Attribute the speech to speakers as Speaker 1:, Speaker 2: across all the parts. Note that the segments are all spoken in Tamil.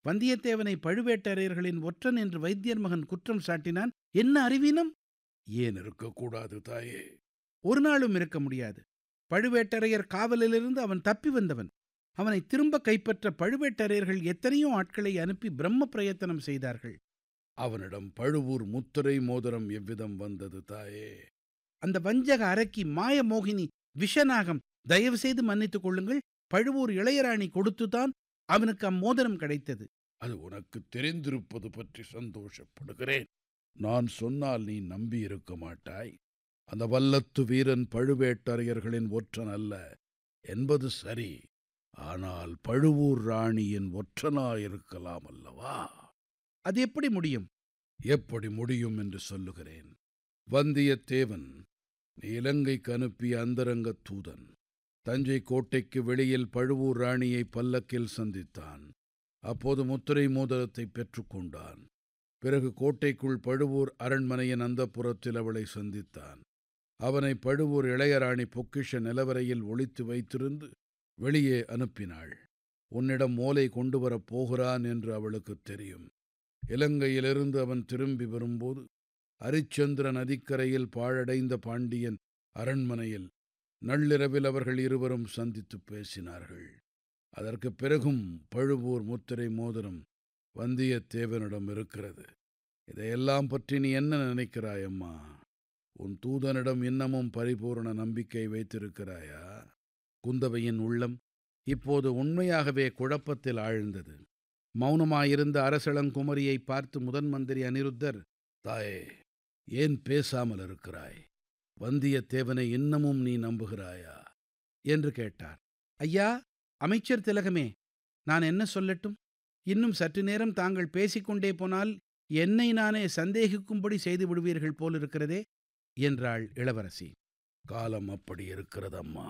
Speaker 1: வந்தியத்தேவனை பழுவேட்டரையர்களின் ஒற்றன் என்று வைத்தியர் மகன் குற்றம் சாட்டினான் என்ன அறிவீனம்
Speaker 2: ஏன் இருக்கக்கூடாது தாயே
Speaker 1: ஒரு நாளும் இருக்க முடியாது பழுவேட்டரையர் காவலிலிருந்து அவன் தப்பி வந்தவன் அவனை திரும்ப கைப்பற்ற பழுவேட்டரையர்கள் எத்தனையோ ஆட்களை அனுப்பி பிரம்ம பிரயத்தனம் செய்தார்கள்
Speaker 2: அவனிடம் பழுவூர் முத்திரை மோதிரம் எவ்விதம் வந்தது தாயே
Speaker 1: அந்த வஞ்சக அரக்கி மாயமோகினி விஷநாகம் தயவு செய்து மன்னித்துக் கொள்ளுங்கள் பழுவூர் இளையராணி கொடுத்துதான் அவனுக்கு அம்மோதிரம் கிடைத்தது
Speaker 2: அது உனக்கு தெரிந்திருப்பது பற்றி சந்தோஷப்படுகிறேன் நான் சொன்னால் நீ நம்பி இருக்க மாட்டாய் அந்த வல்லத்து வீரன் பழுவேட்டரையர்களின் ஒற்றன் அல்ல என்பது சரி ஆனால் பழுவூர் ராணியின் ஒற்றனாயிருக்கலாம் அல்லவா
Speaker 1: அது எப்படி முடியும்
Speaker 2: எப்படி முடியும் என்று சொல்லுகிறேன் வந்தியத்தேவன் நீ இலங்கைக்கு அனுப்பிய அந்தரங்கத் தூதன் தஞ்சை கோட்டைக்கு வெளியில் பழுவூர் ராணியை பல்லக்கில் சந்தித்தான் அப்போது முத்திரை மோதிரத்தை பெற்றுக்கொண்டான் பிறகு கோட்டைக்குள் பழுவூர் அரண்மனையின் அந்தப்புறத்தில் அவளை சந்தித்தான் அவனை பழுவூர் இளையராணி பொக்கிஷ நிலவரையில் ஒளித்து வைத்திருந்து வெளியே அனுப்பினாள் உன்னிடம் ஓலை கொண்டு வரப் போகிறான் என்று அவளுக்குத் தெரியும் இலங்கையிலிருந்து அவன் திரும்பி வரும்போது அரிச்சந்திர நதிக்கரையில் பாழடைந்த பாண்டியன் அரண்மனையில் நள்ளிரவில் அவர்கள் இருவரும் சந்தித்துப் பேசினார்கள் அதற்குப் பிறகும் பழுவூர் முத்திரை மோதிரம் வந்தியத்தேவனிடம் இருக்கிறது இதையெல்லாம் பற்றி நீ என்ன நினைக்கிறாய் அம்மா உன் தூதனிடம் இன்னமும் பரிபூரண நம்பிக்கை வைத்திருக்கிறாயா குந்தவையின் உள்ளம் இப்போது உண்மையாகவே குழப்பத்தில் ஆழ்ந்தது மௌனமாயிருந்த அரசளங்குமரியை பார்த்து முதன் மந்திரி அனிருத்தர் தாயே ஏன் பேசாமல் இருக்கிறாய் வந்தியத்தேவனை இன்னமும் நீ நம்புகிறாயா
Speaker 1: என்று கேட்டார் ஐயா அமைச்சர் திலகமே நான் என்ன சொல்லட்டும் இன்னும் சற்று நேரம் தாங்கள் பேசிக்கொண்டே போனால் என்னை நானே சந்தேகிக்கும்படி செய்து விடுவீர்கள் போலிருக்கிறதே என்றாள் இளவரசி
Speaker 2: காலம் அப்படி இருக்கிறதம்மா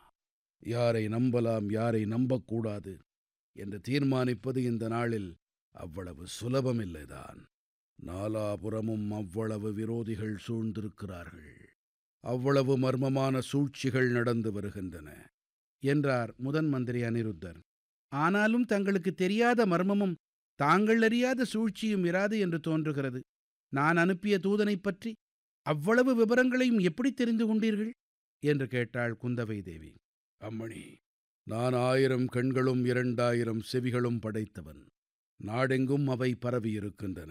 Speaker 2: யாரை நம்பலாம் யாரை நம்பக்கூடாது என்று தீர்மானிப்பது இந்த நாளில் அவ்வளவு சுலபமில்லைதான் நாலாபுறமும் அவ்வளவு விரோதிகள் சூழ்ந்திருக்கிறார்கள் அவ்வளவு மர்மமான சூழ்ச்சிகள் நடந்து வருகின்றன
Speaker 1: என்றார் முதன் மந்திரி அனிருத்தர் ஆனாலும் தங்களுக்கு தெரியாத மர்மமும் தாங்கள் அறியாத சூழ்ச்சியும் இராது என்று தோன்றுகிறது நான் அனுப்பிய தூதனைப் பற்றி அவ்வளவு விவரங்களையும் எப்படி தெரிந்து கொண்டீர்கள் என்று கேட்டாள் குந்தவை தேவி
Speaker 2: அம்மணி நான் ஆயிரம் கண்களும் இரண்டாயிரம் செவிகளும் படைத்தவன் நாடெங்கும் அவை பரவியிருக்கின்றன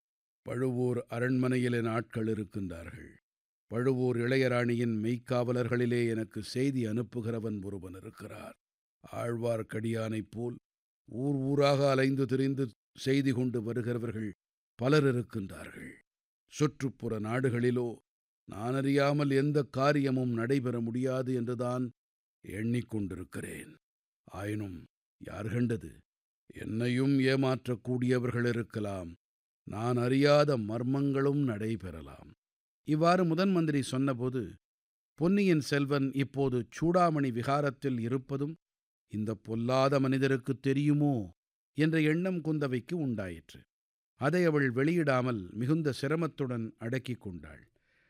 Speaker 2: பழுவூர் அரண்மனையில் என் ஆட்கள் இருக்கின்றார்கள் பழுவூர் இளையராணியின் மெய்க்காவலர்களிலே எனக்கு செய்தி அனுப்புகிறவன் ஒருவன் இருக்கிறார் ஆழ்வார்க்கடியானைப் போல் ஊர் ஊராக அலைந்து திரிந்து செய்தி கொண்டு வருகிறவர்கள் பலர் இருக்கின்றார்கள் சுற்றுப்புற நாடுகளிலோ நான் அறியாமல் எந்த காரியமும் நடைபெற முடியாது என்றுதான் எண்ணிக்கொண்டிருக்கிறேன் ஆயினும் யார் கண்டது என்னையும் ஏமாற்றக்கூடியவர்கள் இருக்கலாம் நான் அறியாத மர்மங்களும் நடைபெறலாம்
Speaker 1: இவ்வாறு முதன் மந்திரி சொன்னபோது பொன்னியின் செல்வன் இப்போது சூடாமணி விகாரத்தில் இருப்பதும் இந்த பொல்லாத மனிதருக்குத் தெரியுமோ என்ற எண்ணம் குந்தவைக்கு உண்டாயிற்று அதை அவள் வெளியிடாமல் மிகுந்த சிரமத்துடன் அடக்கிக் கொண்டாள்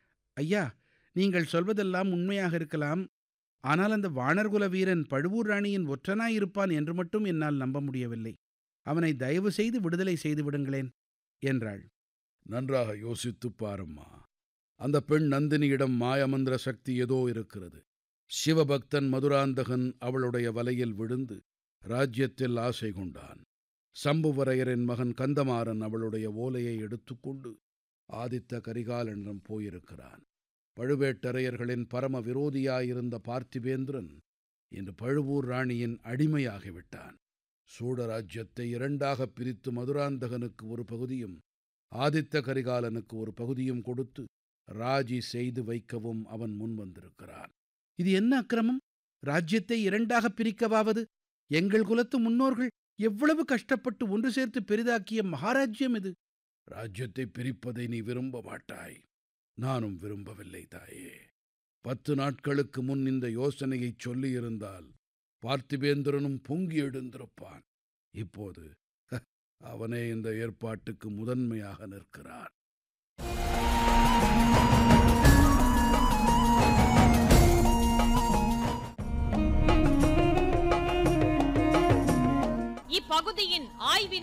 Speaker 1: ஐயா நீங்கள் சொல்வதெல்லாம் உண்மையாக இருக்கலாம் ஆனால் அந்த வாணர்குல வீரன் பழுவூர் ராணியின் ஒற்றனாயிருப்பான் என்று மட்டும் என்னால் நம்ப முடியவில்லை அவனை தயவு செய்து விடுதலை செய்து விடுங்களேன் என்றாள்
Speaker 2: நன்றாக யோசித்துப் பாரம்மா அந்த பெண் நந்தினியிடம் மாயமந்திர சக்தி ஏதோ இருக்கிறது சிவபக்தன் மதுராந்தகன் அவளுடைய வலையில் விழுந்து ராஜ்யத்தில் ஆசை கொண்டான் சம்புவரையரின் மகன் கந்தமாறன் அவளுடைய ஓலையை எடுத்துக்கொண்டு ஆதித்த கரிகாலனிடம் போயிருக்கிறான் பழுவேட்டரையர்களின் பரம விரோதியாயிருந்த பார்த்திபேந்திரன் இன்று பழுவூர் ராணியின் அடிமையாகிவிட்டான் சூட ராஜ்யத்தை இரண்டாகப் பிரித்து மதுராந்தகனுக்கு ஒரு பகுதியும் ஆதித்த கரிகாலனுக்கு ஒரு பகுதியும் கொடுத்து ராஜி செய்து வைக்கவும் அவன் முன்வந்திருக்கிறான்
Speaker 1: இது என்ன அக்கிரமம் ராஜ்யத்தை இரண்டாகப் பிரிக்கவாவது எங்கள் குலத்து முன்னோர்கள் எவ்வளவு கஷ்டப்பட்டு ஒன்று சேர்த்து பெரிதாக்கிய மகாராஜ்யம் இது
Speaker 2: ராஜ்யத்தை பிரிப்பதை நீ விரும்ப மாட்டாய் நானும் விரும்பவில்லை தாயே பத்து நாட்களுக்கு முன் இந்த யோசனையைச் சொல்லியிருந்தால் பார்த்திபேந்திரனும் பொங்கி எழுந்திருப்பான் இப்போது அவனே இந்த ஏற்பாட்டுக்கு முதன்மையாக நிற்கிறான்
Speaker 3: இப்பகுதியின் ஆய்வின்